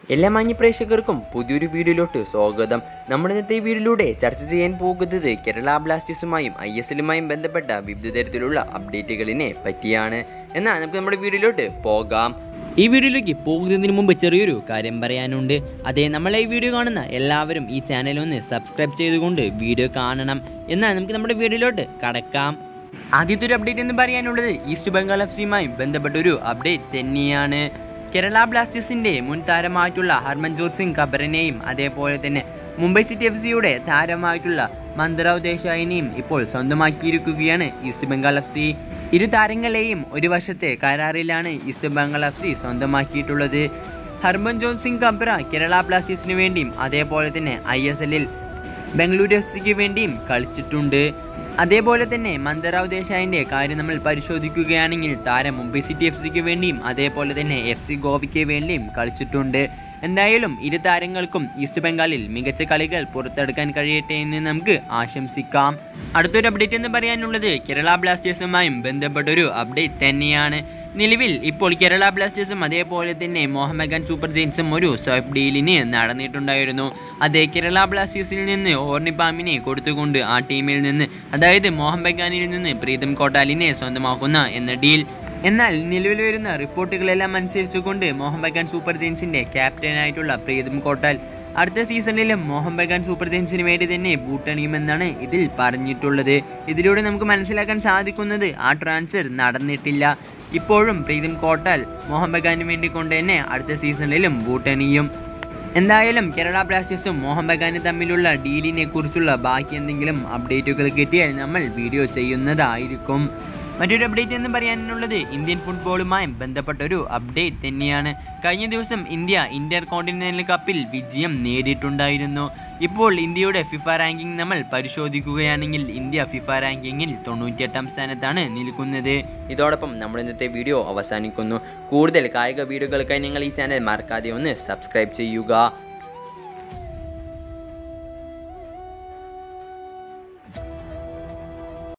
എല്ലാ മാന്യ പ്രേക്ഷകർക്കും പുതിയൊരു വീഡിയോയിലോട്ട് സ്വാഗതം നമ്മൾ ഇന്നത്തെ ഈ വീഡിയോയിലൂടെ ചർച്ച ചെയ്യാൻ പോകുന്നത് കേരള ബ്ലാസ്റ്റേഴ്സുമായും ഐ എസ് എല്ലുമായും ബന്ധപ്പെട്ട വിവിധ തരത്തിലുള്ള അപ്ഡേറ്റുകളിനെ പറ്റിയാണ് എന്നാൽ നമുക്ക് നമ്മുടെ വീഡിയോയിലോട്ട് പോകാം ഈ വീഡിയോയിലേക്ക് പോകുന്നതിന് മുമ്പ് ചെറിയൊരു കാര്യം പറയാനുണ്ട് അതേ നമ്മളെ ഈ വീഡിയോ കാണുന്ന എല്ലാവരും ഈ ചാനൽ ഒന്ന് സബ്സ്ക്രൈബ് ചെയ്തുകൊണ്ട് വീഡിയോ കാണണം എന്നാൽ നമുക്ക് നമ്മുടെ വീഡിയോയിലോട്ട് കടക്കാം ആദ്യത്തെ ഒരു അപ്ഡേറ്റ് എന്ന് പറയാനുള്ളത് ഈസ്റ്റ് ബംഗാൾ എഫ് സിയുമായും ബന്ധപ്പെട്ട ഒരു അപ്ഡേറ്റ് തന്നെയാണ് കേരള ബ്ലാസ്റ്റേഴ്സിന്റെ മുൻ താരമായിട്ടുള്ള ഹർമൻജോത് സിംഗ് ഖബറിനെയും അതേപോലെ തന്നെ മുംബൈ സിറ്റി എഫ് സിയുടെ താരമായിട്ടുള്ള മന്ത്രാവ് ദേശായിനെയും ഇപ്പോൾ സ്വന്തമാക്കിയിരിക്കുകയാണ് ഈസ്റ്റ് ബംഗാൾ എഫ് സി ഇരു താരങ്ങളെയും ഒരു വർഷത്തെ കരാറിലാണ് ഈസ്റ്റ് ബംഗാൾ എഫ് സി സ്വന്തമാക്കിയിട്ടുള്ളത് ഹർമൻജോത് സിംഗ് ഖബ്ര കേരള ബ്ലാസ്റ്റേഴ്സിന് വേണ്ടിയും അതേപോലെ തന്നെ ഐ എസ് എല്ലിൽ ബംഗളൂരു എഫ് സിക്ക് വേണ്ടിയും കളിച്ചിട്ടുണ്ട് അതേപോലെ തന്നെ മന്ദറാവ് ദേശായിൻ്റെ കാര്യം നമ്മൾ പരിശോധിക്കുകയാണെങ്കിൽ താരം മുംബൈ സിറ്റി എഫ് സിക്ക് വേണ്ടിയും അതേപോലെ തന്നെ എഫ് സി ഗോവയ്ക്ക് വേണ്ടിയും കളിച്ചിട്ടുണ്ട് എന്തായാലും ഇരു താരങ്ങൾക്കും ഈസ്റ്റ് ബംഗാളിൽ മികച്ച കളികൾ പുറത്തെടുക്കാൻ കഴിയട്ടെ എന്ന് നമുക്ക് ആശംസിക്കാം അടുത്തൊരു അപ്ഡേറ്റ് എന്ന് പറയാനുള്ളത് കേരള ബ്ലാസ്റ്റേഴ്സുമായും ബന്ധപ്പെട്ടൊരു അപ്ഡേറ്റ് തന്നെയാണ് നിലവിൽ ഇപ്പോൾ കേരള ബ്ലാസ്റ്റേഴ്സും അതേപോലെ തന്നെ മോഹമ്മദൻ സൂപ്പർ ജെയിൻസും ഒരു സ്വൈപ്പ് ഡീലിന് നടന്നിട്ടുണ്ടായിരുന്നു അതേ കേരള ബ്ലാസ്റ്റേഴ്സിൽ നിന്ന് ഓർണിപ്പാമിനെ കൊടുത്തുകൊണ്ട് ആ ടീമിൽ നിന്ന് അതായത് മോഹൻ ബഗാനിൽ നിന്ന് പ്രീതം കോട്ടാലിനെ സ്വന്തമാക്കുന്ന എന്ന ഡീൽ എന്നാൽ നിലവിൽ വരുന്ന റിപ്പോർട്ടുകളെല്ലാം അനുസരിച്ചുകൊണ്ട് മോഹൻ ബഗാൻ സൂപ്പർ ജെയിൻസിന്റെ ക്യാപ്റ്റനായിട്ടുള്ള പ്രീതം കോട്ടാൽ അടുത്ത സീസണിലും മോഹൻ ബഗാൻ സൂപ്പർ ജെയിൻസിന് വേണ്ടി തന്നെ ബൂട്ടണിയുമെന്നാണ് ഇതിൽ പറഞ്ഞിട്ടുള്ളത് ഇതിലൂടെ നമുക്ക് മനസ്സിലാക്കാൻ സാധിക്കുന്നത് ആ ട്രാൻസ്ഫർ നടന്നിട്ടില്ല ഇപ്പോഴും പ്രീതം കോട്ടാൽ മോഹൻ ബഗാന് വേണ്ടി കൊണ്ട് തന്നെ അടുത്ത സീസണിലും ബൂട്ടണിയും എന്തായാലും കേരള ബ്ലാസ്റ്റേഴ്സും മോഹൻ ബഗാനും തമ്മിലുള്ള ഡീലിനെ കുറിച്ചുള്ള ബാക്കി എന്തെങ്കിലും അപ്ഡേറ്റുകൾ കിട്ടിയാൽ നമ്മൾ വീഡിയോ ചെയ്യുന്നതായിരിക്കും മറ്റൊരു അപ്ഡേറ്റ് എന്ന് പറയാനുള്ളത് ഇന്ത്യൻ ഫുട്ബോളുമായി ബന്ധപ്പെട്ട ഒരു അപ്ഡേറ്റ് തന്നെയാണ് കഴിഞ്ഞ ദിവസം ഇന്ത്യ ഇന്റർ കോണ്ടിനെന്റൽ കപ്പിൽ വിജയം നേടിയിട്ടുണ്ടായിരുന്നു ഇപ്പോൾ ഇന്ത്യയുടെ ഫിഫ റാങ്കിംഗ് നമ്മൾ പരിശോധിക്കുകയാണെങ്കിൽ ഇന്ത്യ ഫിഫ റാങ്കിങ്ങിൽ തൊണ്ണൂറ്റിയെട്ടാം സ്ഥാനത്താണ് നിൽക്കുന്നത് ഇതോടൊപ്പം നമ്മൾ ഇന്നത്തെ വീഡിയോ അവസാനിക്കുന്നു കൂടുതൽ കായിക വീഡിയോകൾക്കായി നിങ്ങൾ ഈ ചാനൽ മറക്കാതെ ഒന്ന് സബ്സ്ക്രൈബ് ചെയ്യുക